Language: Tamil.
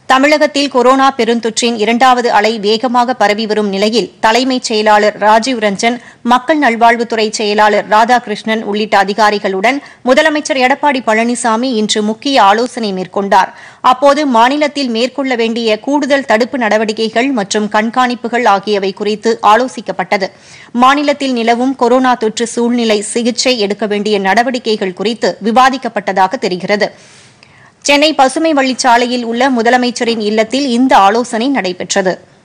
தமிழகத்தில் கொரோனா பெருந்தொற்றின் இரண்டாவது அலை வேகமாக பரவி வரும் நிலையில் தலைமைச் செயலாளர் ராஜீவ் ரஞ்சன் மக்கள் நல்வாழ்வுத்துறை செயலாளர் ராதாகிருஷ்ணன் உள்ளிட்ட அதிகாரிகளுடன் முதலமைச்சர் எடப்பாடி பழனிசாமி இன்று முக்கிய ஆலோசனை மேற்கொண்டார் அப்போது மாநிலத்தில் மேற்கொள்ள வேண்டிய கூடுதல் தடுப்பு நடவடிக்கைகள் மற்றும் கண்காணிப்புகள் ஆகியவை குறித்து ஆலோசிக்கப்பட்டது மாநிலத்தில் நிலவும் கொரோனா தொற்று சூழ்நிலை சிகிச்சை எடுக்க வேண்டிய நடவடிக்கைகள் குறித்து விவாதிக்கப்பட்டதாக தெரிகிறது சென்னை பசுமை வழிச்சாலையில் உள்ள முதலமைச்சரின் இல்லத்தில் இந்த ஆலோசனை நடைபெற்றது